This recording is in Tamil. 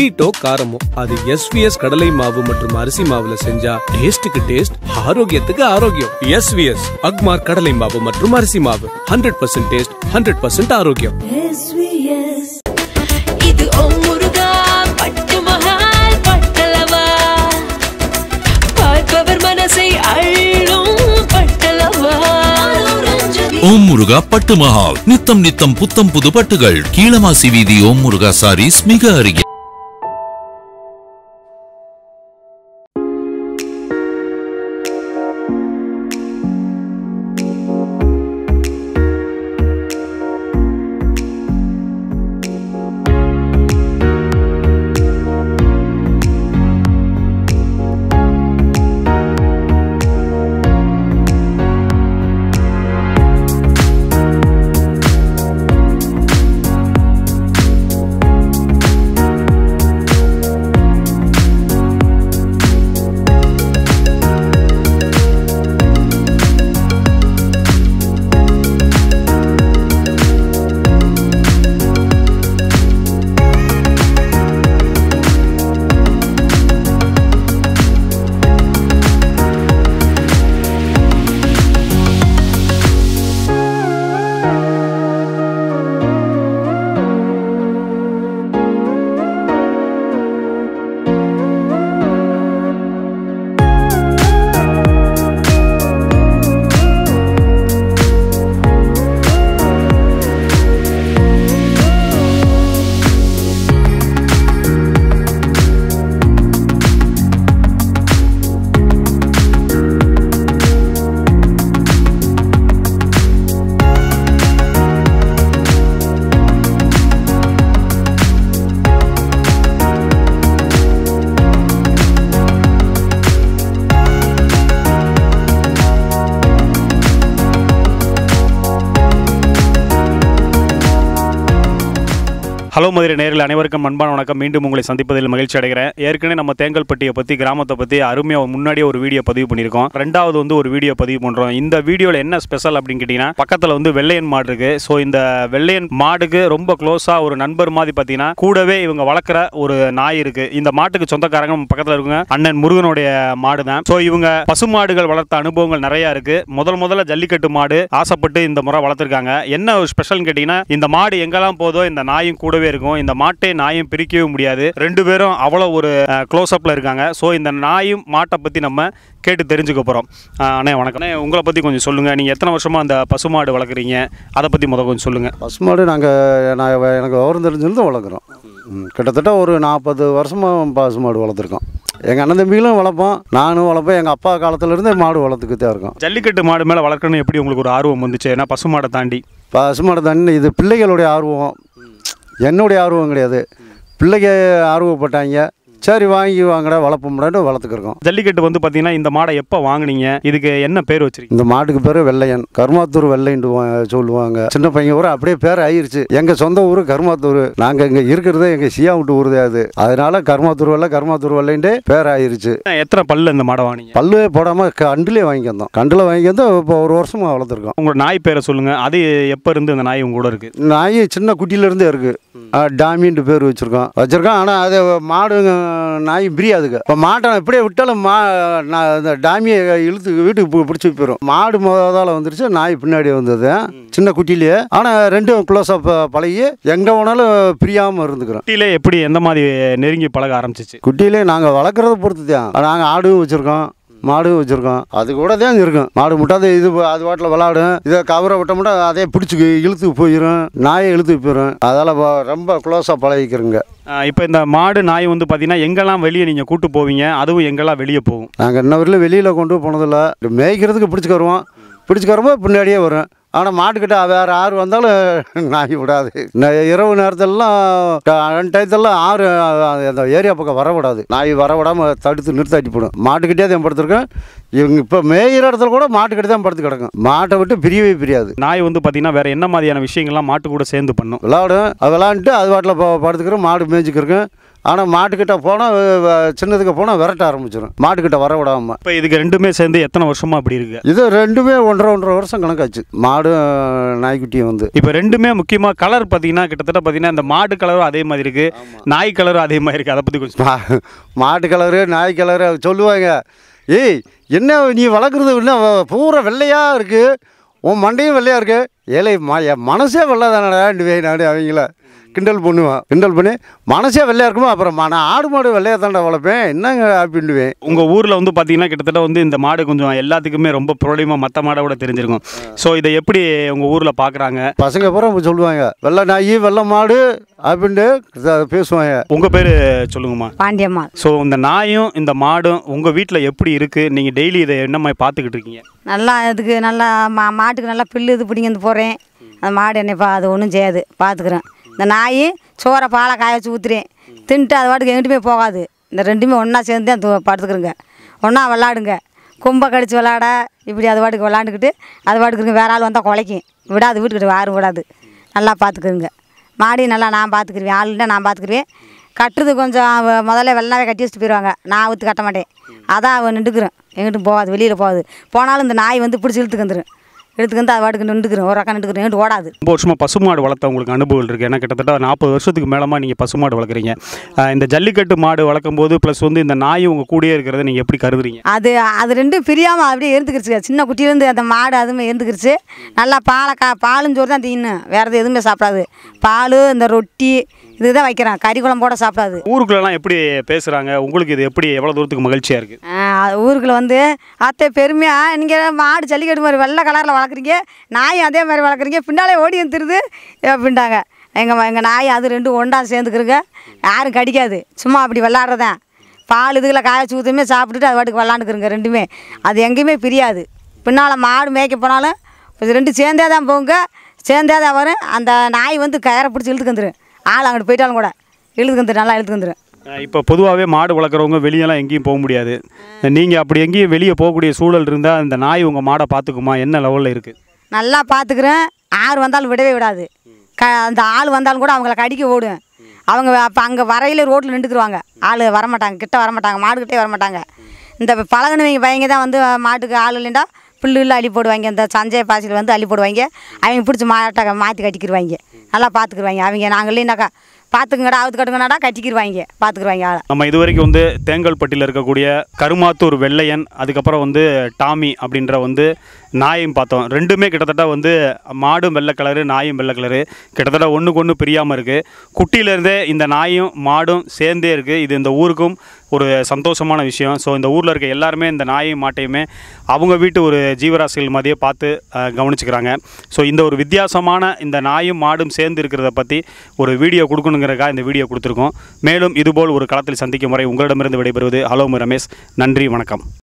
ஸ்வீட்டோ காரமோ அது எஸ்விஎஸ் கடலை மாவு மற்றும் அரிசி மாவுல செஞ்சா டேஸ்டுக்கு டேஸ்ட் ஆரோக்கியத்துக்கு ஆரோக்கியம் எஸ்விஎஸ் அக்மார் கடலை மாவு மற்றும் அரிசி மாவு hundred percent taste hundred percent ஆரோக்கியம் SVS. இது ஒம்முருகா பட்டு மகால் பட்டலவா பார்ப்பவர் மனசை அள்ளும் பட்டலவா ஓம் முருகா பட்டு மஹால் நித்தம் நித்தம் புத்தம் புது பட்டுகள் கீழமாசி வீதி ஓம் முருகா சாரீஸ் மிக அருகே ஹலோ மதுரை நேரில் அனைவருக்கும் அன்பான வணக்கம் மீண்டும் உங்களை சந்திப்பதில் மகிழ்ச்சி அடைகிறேன் ஏற்கனவே நம்ம தேங்கல்பட்டியை பற்றி கிராமத்தை பற்றி அருமையாக முன்னாடியே ஒரு வீடியோ பதிவு பண்ணியிருக்கோம் ரெண்டாவது வந்து ஒரு வீடியோ பதிவு பண்ணுறோம் இந்த வீடியோவில் என்ன ஸ்பெஷல் அப்படின்னு கேட்டிங்கன்னா பக்கத்தில் வந்து வெள்ளையன் மாடு இருக்குது ஸோ இந்த வெள்ளையன் மாடுக்கு ரொம்ப க்ளோஸாக ஒரு நண்பர் மாதிரி பார்த்தீங்கன்னா கூடவே இவங்க வளர்க்குற ஒரு நாய் இருக்குது இந்த மாட்டுக்கு சொந்தக்காரங்க நம்ம பக்கத்தில் இருக்குங்க அண்ணன் முருகனுடைய மாடு தான் ஸோ இவங்க பசுமாடுகள் வளர்த்த அனுபவங்கள் நிறையா இருக்குது முதல் முதல்ல ஜல்லிக்கட்டு மாடு ஆசைப்பட்டு இந்த முறை வளர்த்துருக்காங்க என்ன ஒரு ஸ்பெஷல்னு கேட்டிங்கன்னா இந்த மாடு எங்கெல்லாம் போதோ இந்த நாயும் கூடவே இருக்கும் இந்த மாட்டை நாயும் பிரிக்கவே முடியாது ரெண்டு பேரும் அவ்வளோ ஒரு க்ளோஸ் அப்பில் இருக்காங்க ஸோ இந்த நாயும் மாட்டை பற்றி நம்ம கேட்டு தெரிஞ்சுக்க போகிறோம் அண்ணே வணக்கம் அண்ணே உங்களை பற்றி கொஞ்சம் சொல்லுங்கள் நீங்கள் எத்தனை வருஷமாக அந்த பசுமாடு வளர்க்குறீங்க அதை பற்றி முதல் கொஞ்சம் சொல்லுங்கள் பசுமாடு நாங்கள் நான் வ- எனக்கு விவரம் தெரிஞ்சிருந்து வளர்க்குறோம் ம், கிட்டத்தட்ட ஒரு நாற்பது வருஷமாக பசுமாடு வளர்த்துருக்கோம் எங்கள் அண்ணன் தம்பிகளும் வளர்ப்போம் நானும் வளர்ப்பேன் எங்கள் அப்பா காலத்துலேருந்தே மாடு வளர்த்துக்கிட்டே இருக்கோம் ஜல்லிக்கட்டு மாடு மேலே வளர்க்கணும்னு எப்படி உங்களுக்கு ஒரு ஆர்வம் வந்துச்சு ஏன்னா பசுமாடை தாண்டி பசுமாடு தண்ணி இது பிள்ளைகளுடைய ஆர்வம் என்னுடைய ஆர்வம் கிடையாது பிள்ளைங்க ஆர்வப்பட்டாங்க சரி வாங்கி வாங்கடா வளர்ப்போம்டான்னு வளர்த்துக்கிருக்கோம் ஜல்லிக்கட்டு வந்து பார்த்தீங்கன்னா இந்த மாடை எப்போ வாங்குனீங்க இதுக்கு என்ன பேர் வச்சிருக்கீங்க இந்த மாட்டுக்கு பேர் வெள்ளையன் கருமாத்தூர் வெள்ளைன்ட்டு வா- சொல்லுவாங்க சின்ன பையன் ஊர் அப்படியே பேர் ஆயிருச்சு எங்க சொந்த ஊர் கருமாத்தூர் நாங்க இங்க இருக்கிறதே எங்க சியா விட்டு ஊர் தான் அது அதனால கருமாத்தூர் வெள்ளை கருமாத்தூர் வெள்ளைன்ட்டு பேர் ஆயிருச்சு எத்தனை பல்லு இந்த மாடை வாங்கினீங்க பல்லுவே போடாம கண்டுலேயே வாங்கி வந்தோம் கண்டுல வாங்கி வந்து இப்போ ஒரு வருஷமா வளர்த்துருக்கோம் உங்களோட நாய் பேரை சொல்லுங்கள் அது எப்போ இருந்து இந்த நாய் உங்க கூட இருக்குது நாய் சின்ன குட்டியிலேருந்தே இருக்கு ஆ, டாமின்ட்டு பேர் வச்சிருக்கோம் வச்சிருக்கோம் ஆனால் அது மாடு நாய் பிரியாதுங்க இப்போ மாட்டை இப்படியே விட்டாலும் மா நான் இந்த டாமியை இழுத்து வீட்டுக்கு பு- பிடிச்சி போயிடும் மாடு முதல்ல வந்துருச்சு நாய் பின்னாடி வந்தது சின்ன குட்டிலேயே ஆனால் ரெண்டும் க்ளோஸப் பழகி எங்கே வேணாலும் பிரியாமல் இருந்துக்கிறோம் குட்டியிலே எப்படி எந்த மாதிரி நெருங்கி பழக ஆரம்பிச்சிச்சு குட்டியிலே நாங்கள் வளர்க்குறத பொறுத்து தான் நாங்கள் ஆடும் வச்சுருக்கோம் மாடும் வச்சுருக்கோம் அது கூட தான் இருக்கும் மாடு முட்டாது இது அது வாட்டில் விளாடும் இதை கவரை விட்ட மட்டும் அதே பிடிச்சி இழுத்து போயிடும் நாயை இழுத்து போயிடும் அதால் வ- ரொம்ப க்ளோஸாக பழகிக்கிறோங்க இப்போ இந்த மாடு நாய் வந்து பார்த்தீங்கன்னா எங்கெல்லாம் வெளியே நீங்கள் கூட்டு போவீங்க அதுவும் எங்கெல்லாம் வெளியே போகும் நாங்கள் இன்ன வரையிலும் வெளியில் கொண்டு போனதில்ல மேய்க்கிறதுக்கு பிடிச்சிக்க வருவோம் பிடிச்சிக்க வரும்போது பின்னாடியே வரும் ஆனால் மாட்டுக்கிட்ட வேறு ஆறு வந்தாலும் நாய் விடாது ந- இரவு நேரத்திலலாம் டயத்தெல்லாம் ஆறு அந்த ஏரியா பக்கம் வர விடாது நாய் வர விடாமல் தடுத்து நிறுத்தாட்டி போடும் மாட்டுக்கிட்டே தான் படுத்துருக்கேன் இவங்க இப்போ மேயிற இடத்துல கூட மாட்டுக்கிட்ட தான் படுத்து கிடக்கும் மாட்டை விட்டு பிரியவே பிரியாது நாய் வந்து பார்த்தீங்கன்னா வேற என்ன மாதிரியான விஷயங்கள்லாம் மாட்டு கூட சேர்ந்து பண்ணும் விளாடும் அது விளாண்டுட்டு அது வாட்டில் படுத்துக்கிறோம் மாடு மேய்ச்சிக்கிறோம் ஆனால் மாட்டுக்கிட்ட போனால் சின்னதுக்கு போனால் விரட்ட ஆரம்பிச்சிடும் மாட்டுக்கிட்ட வர விடாம இப்போ இதுக்கு ரெண்டுமே சேர்ந்து எத்தனை வருஷமா அப்படி இருக்கு இது ரெண்டுமே ஒன்றரை ஒன்றரை வருஷம் கணக்காச்சு மாடும் நாய்க்குட்டியும் வந்து இப்போ ரெண்டுமே முக்கியமாக கலர் பார்த்தீங்கன்னா கிட்டத்தட்ட பார்த்தீங்கன்னா இந்த மாடு கலரும் அதே மாதிரி இருக்கு நாய் கலரும் அதே மாதிரி இருக்கு அதை பற்றி கொஞ்சம் மா மாட்டு கலரு நாய் கலரு சொல்லுவாங்க ஏய் என்ன நீ வளர்க்குறது என்ன வ- பூரா வெள்ளையாக இருக்குது உன் மண்டையும் வெள்ளையாக இருக்கு ஏழை ம என் மனசே வெள்ளை தானடாண்டுவே நான் அவங்கள கிண்டல் பண்ணுவேன் கிண்டல் பண்ணி மனசே வெள்ளையாக இருக்குமா அப்புறம் ம- நான் ஆடு மாடு வெள்ளையாக தாண்டா வளர்ப்பேன் என்னங்க அப்படின்டுவேன் உங்க ஊர்ல வந்து பாத்தீங்கன்னா கிட்டத்தட்ட வந்து இந்த மாடு கொஞ்சம் எல்லாத்துக்குமே ரொம்ப ப்ரோலியமா மற்ற மாடை விட தெரிஞ்சிருக்கும் ஸோ இதை எப்படி உங்க ஊர்ல பாக்குறாங்க பசங்க பூரா இப்ப சொல்லுவாங்க வெள்ளை நாய் வெள்ளை மாடு அப்படின்ட்டு ச- பேசுவாங்க உங்க பேரு சொல்லுங்கம்மா பாண்டியம்மா ஸோ இந்த நாயும் இந்த மாடும் உங்க வீட்டில் எப்படி இருக்கு நீங்க டெய்லி இதை என்ன மாதிரி பார்த்துக்கிட்டு இருக்கீங்க நல்லா இதுக்கு நல்லா மா மாட்டுக்கு நல்லா புல்லு இது பிடிங்கி போகிறேன் அந்த மாடு என்னைப்பா அது ஒன்றும் செய்யாது பார்த்துக்குறேன் இந்த நாய் சோறை பாலை காய வச்சு ஊற்றுறேன் தின்ட்டு அது பாட்டுக்கு எங்கிட்டுமே போகாது இந்த ரெண்டுமே ஒன்றா சேர்ந்து தான் து- படுத்துக்கிறோங்க ஒன்றா விளாடுங்க கும்பை கடிச்சு விளாட இப்படி அது பாட்டுக்கு விளாண்டுக்கிட்டு அது பாட்டுக்கு இருக்கு வேற ஆள் வந்தால் குலைக்கும் விடாது வீட்டுக்கிட்ட யாரும் விடாது நல்லா பார்த்துக்குறோங்க மாடி நல்லா நான் பார்த்துக்குருவேன் ஆளுன்னா நான் பார்த்துக்குருவேன் கட்டுறது கொஞ்சம் அவ- முதல்ல வெள்ளாவே கட்டி வச்சுட்டு போயிடுவாங்க நான் ஊற்று கட்ட மாட்டேன் அதான் அவன் நின்றுக்குறேன் எங்கிட்டும் போகாது வெளியில் போகாது போனாலும் இந்த நாய் வந்து பிடிச்சி இழுத்துக்கு வந்துடும் இழுத்துக்கு வந்து அது பாட்டுக்கு நின்றுக்கிறேன் ஒரு அக்கா நின்றுக்கிறேன் எங்கிட்டு ஓடாது ரொம்ப வருஷமா பசுமாடு வளர்த்த உங்களுக்கு அனுபவம் இருக்கு ஏன்னா கிட்டத்தட்ட நாற்பது வருஷத்துக்கு மேலமா நீங்க பசுமாடு வளர்க்குறீங்க அஹ் இந்த ஜல்லிக்கட்டு மாடு வளர்க்கும் போது ப்ளஸ் வந்து இந்த நாய் உங்க கூடயே இருக்கிறத நீங்க எப்படி கருதுறீங்க அது அது ரெண்டும் பிரியாமல் அப்படியே இருந்துக்கிருச்சு சின்ன குட்டியிலேருந்து அந்த மாடு அதுவுமே இருந்துக்கிருச்சு நல்லா பாலை கா பாலும் சோறு தான் தீனும் வேறு எது எதுவுமே சாப்பிடாது பால் இந்த ரொட்டி இதுதான் வைக்கிறான் கறி குழம்போட சாப்பிடாது ஊருக்குள்ளலாம் எப்படி பேசுறாங்க உங்களுக்கு இது எப்படி எவ்வளவு தூரத்துக்கு மகிழ்ச்சியா இருக்கு ஆஹ் ஊருக்குள்ள வந்து அத்தை பெருமையாக நீங்கள் மாடு ஜல்லிக்கட்டு மாதிரி வெள்ளை கலரில் வளர்க்குறீங்க நாயும் அதே மாதிரி வளர்க்குறீங்க பின்னாலே ஓடி வந்துருது அப்படின்ட்டாங்க எங்கள் எங்கள் நாய் அது ரெண்டும் ஒன்றா சேர்ந்துக்கிறங்க யாரும் கடிக்காது சும்மா அப்படி விளாட்றதான் பால் இதுகளை காய வச்சு ஊற்றுமே சாப்பிட்டுட்டு அது பாட்டுக்கு விளாண்டுக்குறங்க ரெண்டுமே அது எங்கேயுமே பிரியாது பின்னால் மாடு மேய்க்க போனாலும் இது ரெண்டும் சேர்ந்தே தான் போங்க சேர்ந்தே தான் வரும் அந்த நாய் வந்து கயரை பிடிச்சி இழுத்துக்கு வந்துடும் ஆள் அங்கிட்டு போயிட்டாலும் கூட இழுத்துக்கு வந்துடும் நல்லா இழுத்துக்கு வந்துடும் அஹ் இப்போ பொதுவாகவே மாடு வளர்க்குறவங்க வெளியெல்லாம் எங்கேயும் போக முடியாது நீங்கள் அப்படி எங்கேயும் வெளியே போகக்கூடிய சூழல் இருந்தால் இந்த நாய் உங்கள் மாடை பார்த்துக்குமா என்ன லெவலில் இருக்குது நல்லா பார்த்துக்கிறேன் ஆறு வந்தாலும் விடவே விடாது க அந்த ஆள் வந்தாலும் கூட அவங்கள கடிக்க ஓடும் அவங்க அப்போ அங்கே வரையில ரோட்டில் நின்றுக்குருவாங்க ஆள் வரமாட்டாங்க கிட்ட வரமாட்டாங்க மாடுகிட்டே வரமாட்டாங்க இந்த பழகுனவங்க பையங்க தான் வந்து மாட்டுக்கு ஆள் இல்லைண்டா புல்லு இல்லை அள்ளி போடுவாங்க இந்த சஞ்சய பாசியில் வந்து அள்ளி போடுவாங்க அவங்க பிடிச்சி மாட்டை மாற்றி கட்டிக்கிருவாங்க நல்லா பார்த்துக்குருவாங்க அவங்க நாங்கள் இல்லைனாக்கா பார்த்துக்குங்கடா அவுத்து கட்டுங்கடா கட்டிக்கிருவாங்க பார்த்துக்குருவாங்க ஆளை நம்ம இது வரைக்கும் வந்து தேங்கல்பட்டியில் இருக்கக்கூடிய கருமாத்தூர் வெள்ளையன் அதுக்கப்புறம் வந்து டாமி அப்படின்ற வந்து நாயும் பார்த்தோம் ரெண்டுமே கிட்டத்தட்ட வந்து மாடும் வெள்ளை கலரு நாயும் வெள்ளை கலரு கிட்டத்தட்ட ஒன்றுக்கு ஒன்று பிரியாமல் இருக்குது குட்டியிலேருந்தே இந்த நாயும் மாடும் சேர்ந்தே இருக்குது இது இந்த ஊருக்கும் ஒரு சந்தோஷமான விஷயம் ஸோ இந்த ஊரில் இருக்க எல்லாருமே இந்த நாயையும் மாட்டையுமே அவங்க வீட்டு ஒரு ஜீவராசிகள் மாதிரியே பார்த்து அஹ், கவனிச்சுக்கிறாங்க ஸோ இந்த ஒரு வித்தியாசமான இந்த நாயும் மாடும் சேர்ந்து இருக்கிறத பற்றி ஒரு வீடியோ கொடுக்கணுங்கிறக்காக இந்த வீடியோ கொடுத்துருக்கோம் மேலும் இதுபோல் ஒரு களத்தில் சந்திக்கும் வரை உங்களிடமிருந்து விடைபெறுவது ஹலோ ரமேஷ் நன்றி வணக்கம்